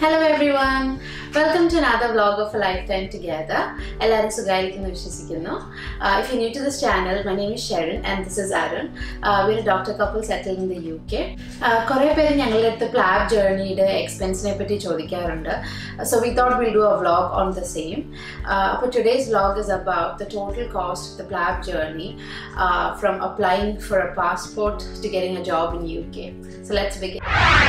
Hello everyone! Welcome to another vlog of a lifetime together. എല്ലാവരും സുഖമായിരിക്കുന്നു വിശ്വസിക്കുന്നു if you new to this channel my name is Sherin and this is Arun Veer doctor couple settle in the U K കുറേ പേര് ഞങ്ങളുടെ അടുത്ത് PLAB ജേർണിയുടെ എക്സ്പെൻസിനെ പറ്റി ചോദിക്കാറുണ്ട് so we thought will do a vlog on the same അപ്പോൾ today's vlog is about the total cost of the PLAB journey from applying for a passport to getting a job in U K so let's begin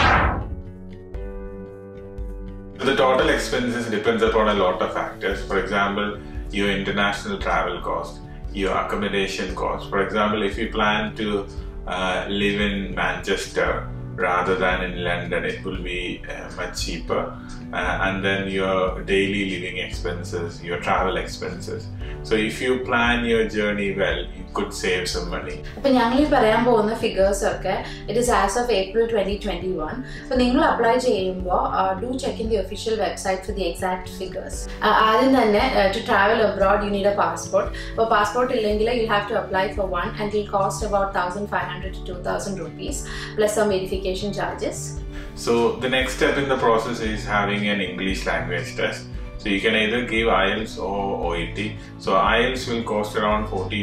The total expenses depends upon a lot of factors. For example, your international travel cost, your accommodation cost. For example, if you plan to uh, live in Manchester rather than in London, it will be uh, much cheaper. Uh, and then your daily living expenses, your travel expenses. So if you plan your journey well, you could save some money. അപ്പം ഞങ്ങൾ ഈ പറയാൻ പോകുന്ന figures ഒക്കെ it is as of April twenty twenty one അപ്പോൾ നിങ്ങൾ apply ചെയ്യുമ്പോൾ do check in the official website for the exact figures ആദ്യം തന്നെ to travel abroad you need a passport അപ്പോൾ പാസ്പോർട്ട് ഇല്ലെങ്കിൽ you have to apply for one and will cost about thousand five hundred to two thousand rupees plus some verification charges So the next step in the process is having an English language test. So you can either give IELTS or OET. So IELTS will cost around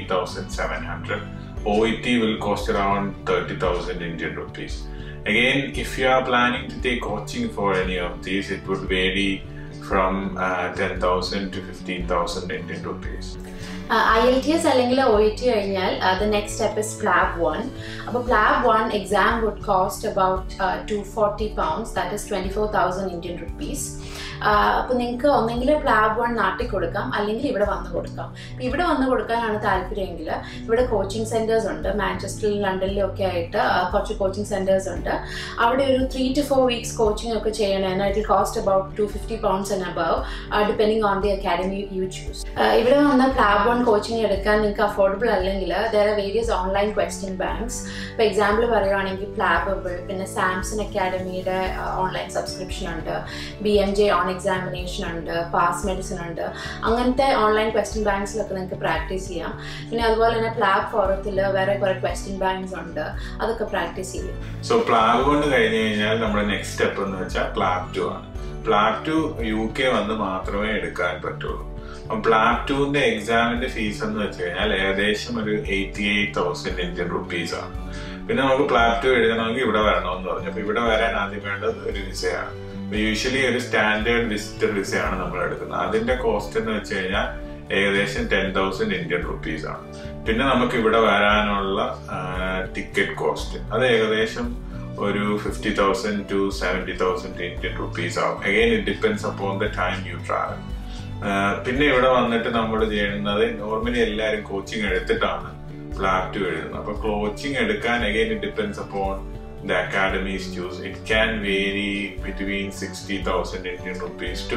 40,700. OET will cost around 30,000 Indian rupees. Again, if you are planning to take coaching for any of these, it would vary from uh, 10,000 to 15,000 Indian rupees. I L T S അല്ലെങ്കിൽ O E T കഴിഞ്ഞാൽ the next step is PLAB one അപ്പോൾ PLAB one exam would cost about two forty pounds that is twenty four thousand Indian rupees അപ്പോൾ നിങ്ങൾക്ക് ഒന്നെങ്കിൽ PLAB one നാട്ടിൽ കൊടുക്കാം അല്ലെങ്കിൽ ഇവിടെ വന്ന് കൊടുക്കാം അപ്പോൾ ഇവിടെ വന്ന് കൊടുക്കാനാണ് താല്പര്യമെങ്കിൽ ഇവിടെ കോച്ചിങ് സെൻറ്റേഴ്സ് ഉണ്ട് മാഞ്ചസ്റ്ററിലും ലണ്ടനിലും ഒക്കെ ആയിട്ട് കുറച്ച് കോച്ചിങ് സെൻറ്റേഴ്സ് ഉണ്ട് അവിടെ ഒരു three to four weeks coaching ഒക്കെ ചെയ്യണമെന്ന് it cost about two fifty pounds and above depending on the academy you choose ഇവിടെ വന്ന് പ്ലാബ് വൺ കോച്ചിങ് എടുക്കാൻ നിങ്ങൾക്ക് അഫോർഡബിൾ അല്ലെങ്കിൽ there are various online question banks ഇപ്പോൾ എക്സാമ്പിൾ പറയുവാണെങ്കിൽ പ്ലാബിൾ പിന്നെ സാംസൺ അക്കാഡമിയുടെ ഓൺലൈൻ സബ്സ്ക്രിപ്ഷൻ ഉണ്ട് B M J on examination ഉണ്ട് പാസ് മെഡിസിൻ ഉണ്ട് അങ്ങനത്തെ ഓൺലൈൻ ക്വസ്റ്റ്യൻ ബാങ്ക്സിലൊക്കെ നിങ്ങൾക്ക് പ്രാക്ടീസ് ചെയ്യാം പിന്നെ അതുപോലെ തന്നെ പ്ലാബ് ഫോറത്തിൽ വേറെ കുറേ ക്വസ്റ്റ്യൻ ബാങ്ക്സ് ഉണ്ട് അതൊക്കെ പ്രാക്ടീസ് ചെയ്യും സോ പ്ലാബ് കൊണ്ട് കഴിഞ്ഞ് കഴിഞ്ഞാൽ നമ്മുടെ നെക്സ്റ്റ് സ്റ്റെപ്പ് എന്ന് വെച്ചാൽ പ്ലാബ് ടു ആണ് പ്ലാബ് ടു യു കെ വന്ന് മാത്രമേ എടുക്കാൻ പറ്റുള്ളൂ അപ്പം പ്ലാബ് ടുവിന്റെ എക്സാമിന്റെ ഫീസ് എന്ന് വെച്ച് കഴിഞ്ഞാൽ ഏകദേശം ഒരു eighty eight thousand Indian rupees ആണ് പിന്നെ നമുക്ക് പ്ലാബ് ടു എഴുതണമെങ്കിൽ ഇവിടെ വരണമെന്ന് പറഞ്ഞു അപ്പൊ ഇവിടെ വരാൻ ആദ്യം വേണ്ടത് ഒരു വിസയാണ് യൂഷ്വലി ഒരു സ്റ്റാൻഡേർഡ് വിസിറ്റർ വിസയാണ് നമ്മൾ എടുക്കുന്നത് അതിന്റെ കോസ്റ്റ് എന്ന് വെച്ച് കഴിഞ്ഞാൽ ഏകദേശം ടെൻ തൗസൻഡ് ഇന്ത്യൻ റുപ്പീസ് ആണ് പിന്നെ നമുക്ക് ഇവിടെ വരാനുള്ള ടിക്കറ്റ് കോസ്റ്റ് അത് ഏകദേശം ഒരു fifty thousand to seventy thousand Indian rupees ആവും again it depends upon the time you travel പിന്നെ ഇവിടെ വന്നിട്ട് നമ്മൾ ചെയ്യുന്നത് നോർമലി എല്ലാവരും കോച്ചിങ് എടുത്തിട്ടാണ് പ്ലാബ് ടു എഴുതുന്നത് അപ്പൊ കോച്ചിങ് എടുക്കാൻ again it depends upon the academies choose. It can vary between 60,000 Indian rupees to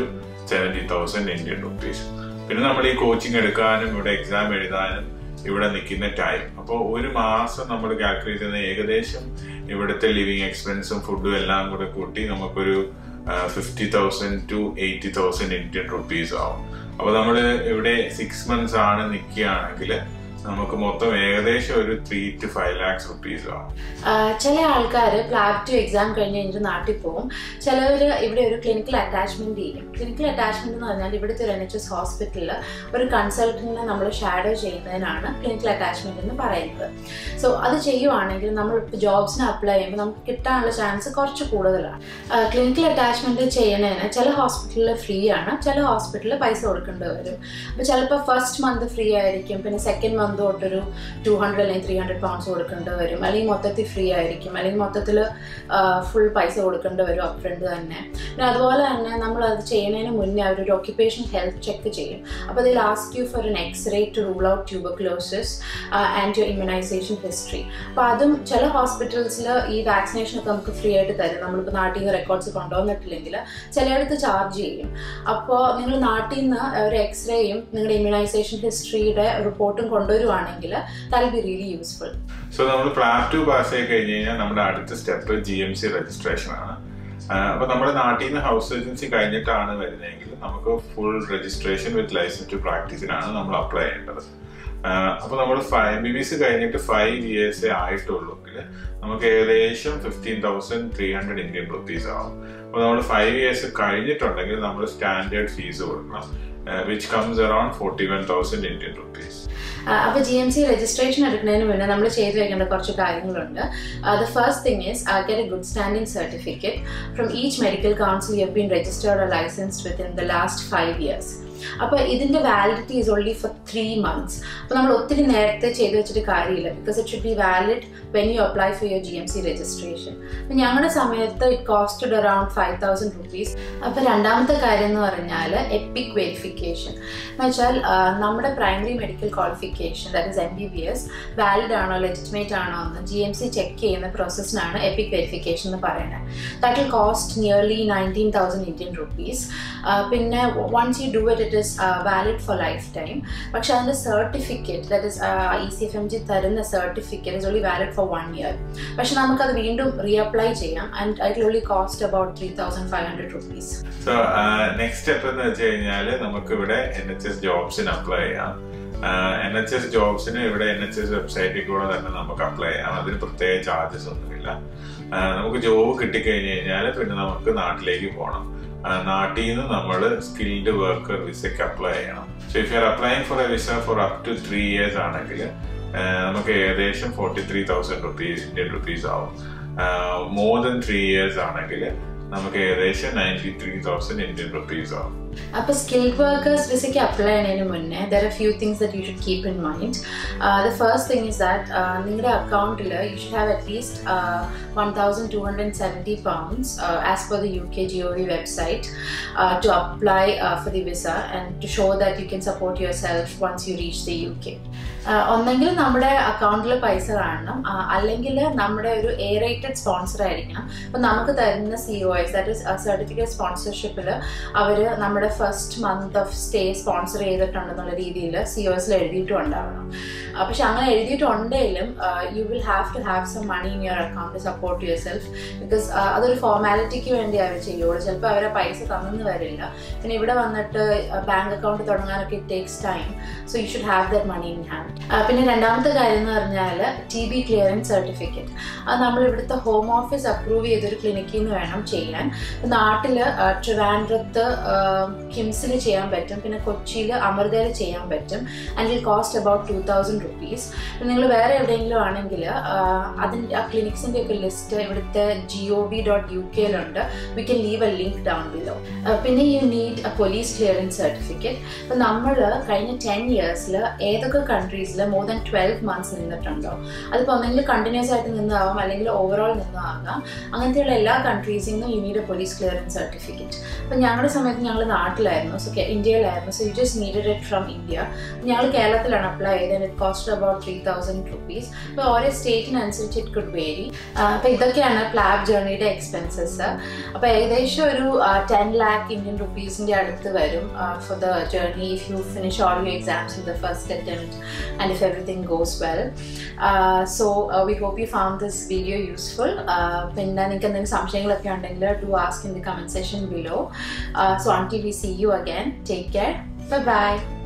70,000 Indian rupees. പിന്നെ നമ്മൾ ഈ കോച്ചിങ് എടുക്കാനും ഇവിടെ എക്സാം എഴുതാനും ഇവിടെ നിൽക്കുന്ന ടൈം അപ്പോൾ ഒരു മാസം നമ്മൾ കാൽക്കുലേറ്റ് ചെയ്യുന്ന ഏകദേശം ഇവിടുത്തെ ലിവിങ് എക്സ്പെൻസും ഫുഡും എല്ലാം കൂടെ കൂട്ടി നമുക്കൊരു fifty thousand to eighty thousand Indian rupees ആവും അപ്പോൾ നമ്മൾ ഇവിടെ സിക്സ് മന്ത്സ് ആണ് നിൽക്കുകയാണെങ്കിൽ നമുക്ക് മൊത്തം ഏകദേശം ഒരു three to five lakhs rupees ആവും ചില ആൾക്കാർ പ്ലാബ് ടു എക്സാം കഴിഞ്ഞ് കഴിഞ്ഞിട്ട് നാട്ടിൽ പോകും ചിലവർ ഇവിടെ ഒരു ക്ലിനിക്കൽ അറ്റാച്ച്മെന്റ് ചെയ്യും ക്ലിനിക്കൽ അറ്റാച്ച്മെന്റ് എന്ന് പറഞ്ഞാൽ ഇവിടുത്തെ ഒരു എൻ എച്ച് എസ് ഹോസ്പിറ്റലിൽ ഒരു കൺസൾട്ടന്റിനെ നമ്മൾ ഷാഡോ ചെയ്യുന്നതിനാണ് ക്ലിനിക്കൽ അറ്റാച്ച്മെന്റ് എന്ന് പറയുന്നത് സോ അത് ചെയ്യുവാണെങ്കിൽ നമ്മൾ ഇപ്പോൾ ജോബ്സിന് അപ്ലൈ ചെയ്യുമ്പോൾ നമുക്ക് കിട്ടാനുള്ള ചാൻസ് കുറച്ച് കൂടുതലാണ് ക്ലിനിക്കൽ അറ്റാച്ച്മെന്റ് ചെയ്യണതിന് ചില ഹോസ്പിറ്റലിൽ ഫ്രീ ആണ് ചില ഹോസ്പിറ്റലിൽ പൈസ കൊടുക്കേണ്ടി വരും അപ്പോൾ ചിലപ്പോൾ ഫസ്റ്റ് മന്ത് ഫ്രീ ആയിരിക്കും പിന്നെ സെക്കൻഡ് മന്ത് തൊട്ടൊരു ടു ഹൺഡ്രഡ് അല്ലെങ്കിൽ ത്രീ ഹൺഡ്രഡ് പൗണ്ട്സ് കൊടുക്കേണ്ടി വരും അല്ലെങ്കിൽ മൊത്തത്തിൽ ഫ്രീ ആയിരിക്കും അല്ലെങ്കിൽ മൊത്തത്തിൽ ഫുൾ പൈസ കൊടുക്കേണ്ടി വരും അപ് ഫ്രണ്ട് തന്നെ പിന്നെ അതുപോലെ തന്നെ നമ്മൾ അത് ചെയ്യുന്നതിന് മുന്നേ അവരൊരു ഒക്യുപ്പേഷൻ ഹെൽത്ത് ചെക്ക് ചെയ്യും അപ്പോൾ അതിൽ last you for an X-ray to rule out tuberculosis and your immunisation history അപ്പോൾ അതും ചില ഹോസ്പിറ്റൽസിൽ ഈ വാക്സിനേഷൻ ഒക്കെ നമുക്ക് ഫ്രീ ആയിട്ട് തരും നമ്മളിപ്പോൾ നാട്ടിൽ നിന്ന് റെക്കോർഡ്സ് കൊണ്ടുവന്നിട്ടില്ലെങ്കിൽ ചിലയിടത്ത് ചാർജ് ചെയ്യും അപ്പോൾ നിങ്ങൾ നാട്ടിൽ നിന്ന് ഒരു എക്സ്റേയും നിങ്ങളുടെ ഇമ്മ്യൂണൈസേഷൻ ഹിസ്റ്ററിയുടെ റിപ്പോർട്ടും കൊണ്ടുവരുവാണെങ്കിൽ that be really useful so നമ്മൾ പ്ലാസ് ടു പാസ് ആയി കഴിഞ്ഞ് കഴിഞ്ഞാൽ നമ്മുടെ അടുത്ത step G M C registration ആണ് അപ്പൊ നമ്മുടെ നാട്ടിൽ നിന്ന് ഹൗസ് ഏജൻസി കഴിഞ്ഞിട്ടാണ് വരുന്നതെങ്കിൽ നമുക്ക് full registration with licence to പ്രാക്ടീസിനാണ് നമ്മൾ അപ്ലൈ ചെയ്യേണ്ടത് അപ്പൊ നമ്മൾ എം ബി ബി എസ് കഴിഞ്ഞിട്ട് ഫൈവ് ഇയേഴ്സേ ആയിട്ടുള്ളൂങ്കിൽ ആണെങ്കിൽ നമുക്ക് ഏകദേശം fifteen thousand three hundred Indian rupees ആവും അപ്പോൾ നമ്മൾ ഫൈവ് ഇയേഴ്സ് കഴിഞ്ഞിട്ടുണ്ടെങ്കിൽ നമ്മൾ സ്റ്റാൻഡേർഡ് ഫീസ് കൊടുക്കണം which comes around forty one thousand Indian rupees അപ്പോൾ ജി എം സി രജിസ്ട്രേഷൻ എടുക്കുന്നതിന് മുന്നേ നമ്മൾ ചെയ്തു വെക്കേണ്ട കുറച്ച് കാര്യങ്ങളുണ്ട് the first thing is get a good standing certificate from each medical council you been registered or licensed within the last five years അപ്പോൾ ഇതിൻ്റെ validity is only for three months അപ്പോൾ നമ്മൾ ഒത്തിരി നേരത്തെ ചെയ്തു വെച്ചിട്ട് കാര്യമില്ല because it should be valid when you apply for your G M C registration അപ്പോൾ ഞങ്ങളുടെ സമയത്ത് it costed around five thousand rupees അപ്പോൾ രണ്ടാമത്തെ കാര്യം എന്ന് പറഞ്ഞാൽ എപ്പിക് വെരിഫിക്കേഷൻ എന്ന് വെച്ചാൽ നമ്മുടെ primary medical qualification that is M B B S valid ആണോ ലെജിറ്റിമേറ്റ് ആണോ എന്ന് ജി എം സി ചെക്ക് ചെയ്യുന്ന പ്രോസസ്സിനാണ് എപ്പിക് വെരിഫിക്കേഷൻ എന്ന് പറയുന്നത് that will cost nearly nineteen thousand Indian rupees പിന്നെ once you do it it is valid for life time പക്ഷെ അതിൻ്റെ certificate that is E C F M G തരുന്ന certificate is only valid for one year പക്ഷെ നമുക്കത് വീണ്ടും reapply ചെയ്യാം and it only cost about three thousand five hundred rupees so next step എന്ന് വെച്ച് കഴിഞ്ഞാൽ നമുക്ക് ഇവിടെ എൻ എച്ച് എസ് ജോബ്സിന് അപ്ലൈ ചെയ്യാം എൻ എച്ച് എസ് ജോബ്സിന് ഇവിടെ എൻ എച്ച് എസ് വെബ്സൈറ്റിൽ കൂടെ തന്നെ നമുക്ക് അപ്ലൈ ചെയ്യാം അതിന് പ്രത്യേക ചാർജസ് ഒന്നുമില്ല നമുക്ക് ജോബ് കിട്ടിക്കഴിഞ്ഞ് കഴിഞ്ഞാൽ പിന്നെ നമുക്ക് നാട്ടിലേക്ക് പോകണം നാട്ടിൽ നിന്ന് നമ്മൾ സ്കിൽഡ് വർക്കർ വിസയ്ക്ക് അപ്ലൈ ചെയ്യണം so if you are applying for a visa for up to three years ആണെങ്കിൽ നമുക്ക് ഏകദേശം forty three thousand rupees Indian rupees ആവും മോർ ദൻ ത്രീ ഇയേഴ്സ് ആണെങ്കിൽ നമുക്ക് ഏകദേശം ninety three thousand Indian rupees ആവും അപ്പോൾ സ്കിൽഡ് വർക്കേഴ്സ് വിസയ്ക്ക് അപ്ലൈ ചെയ്യുന്നതിന് മുന്നേ there are few things that you should keep in mind the first thing is that നിങ്ങളുടെ അക്കൗണ്ടിൽ U should have at least one thousand two hundred seventy pounds as per the U K G O V website to apply for the visa and to show that you can support yourself once you reach the U K ഒന്നെങ്കിൽ നമ്മുടെ അക്കൗണ്ടിൽ പൈസ കാണണം അല്ലെങ്കിൽ നമ്മുടെ ഒരു A rated sponsor ആയിരിക്കണം അപ്പം നമുക്ക് തരുന്ന C O S that is certificate സ്പോൺസർഷിപ്പിൽ അവർ നമ്മുടെ first month of stay sponsor ചെയ്തിട്ടുണ്ടെന്നുള്ള രീതിയിൽ സി ഒ എസിൽ എഴുതിയിട്ടും ഉണ്ടാവണം പക്ഷെ അങ്ങനെ എഴുതിയിട്ടുണ്ടെങ്കിലും you will have to have some money in your account to support yourself because അതൊരു ഫോർമാലിറ്റിക്ക് വേണ്ടി അവർ ചെയ്യുള്ളൂ ചിലപ്പോൾ അവരെ പൈസ തന്നെന്ന് വരില്ല പിന്നെ ഇവിടെ വന്നിട്ട് ബാങ്ക് അക്കൗണ്ട് തുടങ്ങാനൊക്കെ it takes time so you should have that money in hand പിന്നെ രണ്ടാമത്തെ കാര്യം എന്ന് പറഞ്ഞാൽ ടി ബി ക്ലിയറൻസ് സർട്ടിഫിക്കറ്റ് അത് നമ്മൾ ഇവിടുത്തെ ഹോം ഓഫീസ് അപ്രൂവ് ചെയ്തൊരു ക്ലിനിക്കിൽ നിന്ന് വേണം ചെയ്യാൻ നാട്ടിൽ ട്രിവാൻഡ്രത്ത് കിംസിൽ ചെയ്യാൻ പറ്റും പിന്നെ കൊച്ചിയിൽ അമൃതയിൽ ചെയ്യാൻ പറ്റും and will cost about two thousand rupees നിങ്ങൾ വേറെ എവിടെയെങ്കിലും ആണെങ്കിൽ അതിൻ്റെ ആ ക്ലിനിക്സിൻ്റെ ഒക്കെ ലിസ്റ്റ് ഇവിടുത്തെ G O V dot U കെയിലുണ്ട് we can leave a link down below പിന്നെ you need a police clearance certificate അപ്പം നമ്മൾ കഴിഞ്ഞ ടെൻ ഇയേഴ്സിൽ ഏതൊക്കെ കൺട്രീസിൽ മോർ ദാൻ ട്വൽവ് മന്ത്സ് നിന്നിട്ടുണ്ടോ അതിപ്പോൾ ഒന്നെങ്കിൽ കണ്ടിന്യൂസ് ആയിട്ട് നിന്നാവാം അല്ലെങ്കിൽ ഓവറോൾ നിന്നാകാം അങ്ങനത്തെയുള്ള എല്ലാ കൺട്രീസിൽ നിന്നും you need a police clearance certificate അപ്പം ഞങ്ങളുടെ സമയത്ത് ഞങ്ങൾ നാട്ടിലായിരുന്നു സോ ഇന്ത്യയിലായിരുന്നു so you just needed it from India ഞങ്ങൾ കേരളത്തിലാണ് അപ്ലൈ ചെയ്തത് it cost about three thousand rupees അപ്പോൾ ഓരോ സ്റ്റേറ്റിനനുസരിച്ച് ഇറ്റ് കുഡ് വേരി അപ്പോൾ ഇതൊക്കെയാണ് പ്ലാബ് ജേർണിയുടെ എക്സ്പെൻസസ് അപ്പോൾ ഏകദേശം ഒരു ടെൻ ലാക്ക് ഇന്ത്യൻ റുപ്പീസിൻ്റെ അടുത്ത് വരും for the journey if you finish all you exams in the first attempt and if everything goes well so we hope you found this video useful പിന്നെ നിങ്ങൾക്ക് എന്തെങ്കിലും സംശയങ്ങളൊക്കെ ഉണ്ടെങ്കിൽ to ask in the comment session below so until we see you again take care by